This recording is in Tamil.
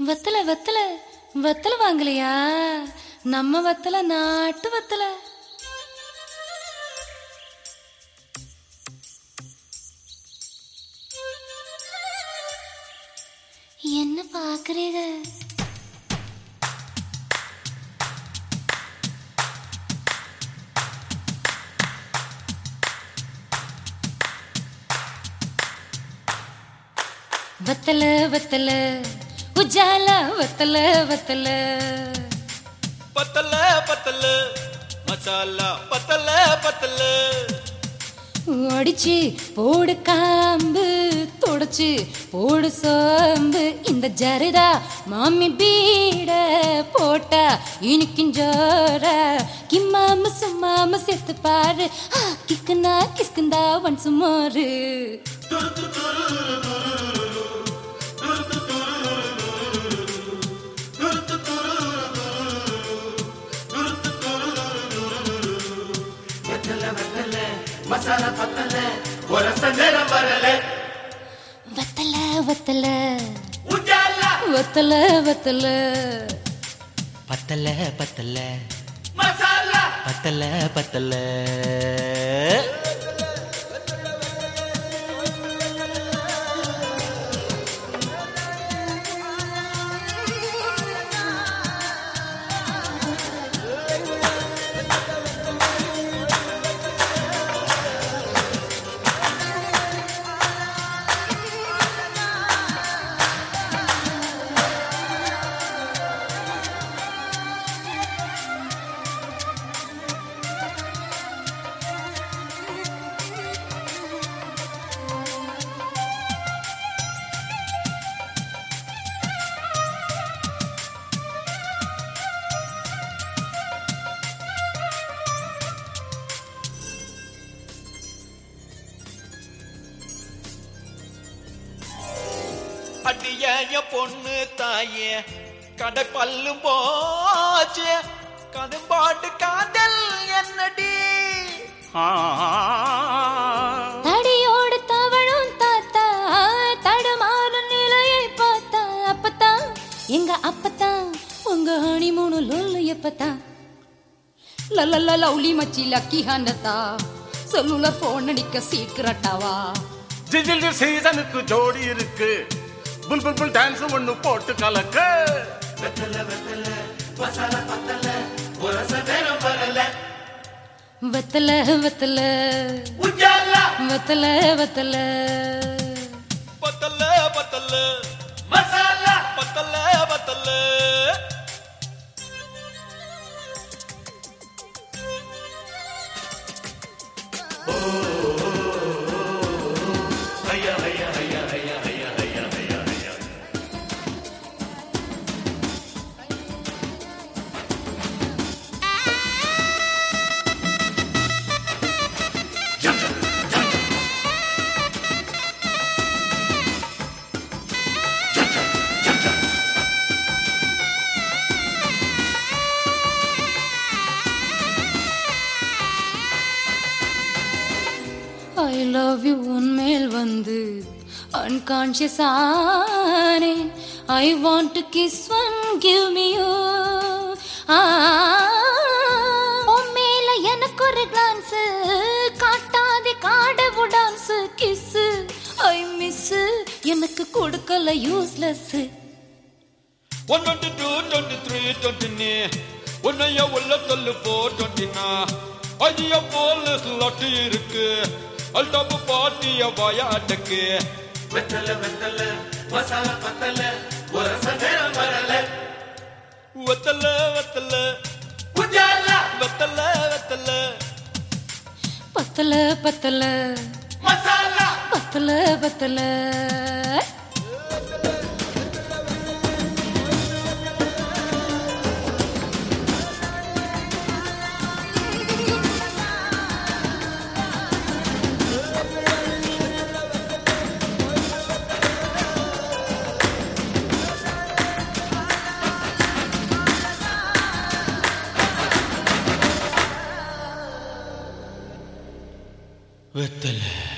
வத்தல வத்தல வத்தல வாங்கலையா நம்ம வத்தல நாட்டு வத்தல என்ன பாக்குறீங்க வத்தல வத்தல உஜால வத்தல வத்தல பத்தல பத்தல மசாலா பத்தல பத்தல அடிச்சு போடு காம்பு தொடச்சு போடு சோம்பு இந்த ஜரிதா மாமி பீட போட்டா இனிக்கும் ஜோர கிம்மாம சும்மாம செத்து பாரு ஆ, கிக்குனா கிஸ்குந்தா ஒன் சுமோரு மசாலா பத்தல ஒரச நேரம் வரல வத்தல வத்தல உஜாலா வத்தல வத்தல பத்தல பத்தல மசாலா பத்தல பத்தல அடிய என் பொண்ணு தாயே கடை பல்லும் போச்சு கடும்பாட்டு காதல் என்னடி ஆ. தடியோடு தவழும் தாத்தா தடுமாறும் நிலையை பார்த்தா அப்பத்தான் எங்க அப்பத்தான் உங்க ஹனிமூணு லொல்லு எப்பத்தான் லல்லல்ல லவ்லி மச்சி லக்கி ஹாண்டத்தா சொல்லுல போன் அடிக்க சீக்கிரட்டாவா ஜிஜில் சீசனுக்கு ஜோடி இருக்கு புல் புல் புல் டான்ஸ் ஒண்ணு போட்டு கலக்கு ஒரச நேரம் வரல வத்தல வத்தல உஜாலா வத்தல வத்தல பத்தல பத்தல மசாலா பத்தல பத்தல ஐ லவ் யூ உன்மேல் வந்து அன்கான்ஷியஸ் ஆனேன் I want to kiss one give me you மேல எனக்கு ஒரு கிளான்ஸ் காட்டாதே காடவு டான்ஸ் கிஸ் ஐ மிஸ் எனக்கு கொடுக்கல useless one twenty two twenty three twenty உன்னைய உள்ள தள்ளு போ டுவெண்ட்டினா ஐய போலீஸ் லட்டு இருக்கு அல்டாப்பு பாட்டிய வாயாட்டுக்கு வெத்தல வெத்தல மசாலா பத்தல ஒரச நேரம் வரல வெத்தல வெத்தல உஜாலா வெத்தல வெத்தல பத்தல பத்தல மசாலா பத்தல பத்தல வெத்தலை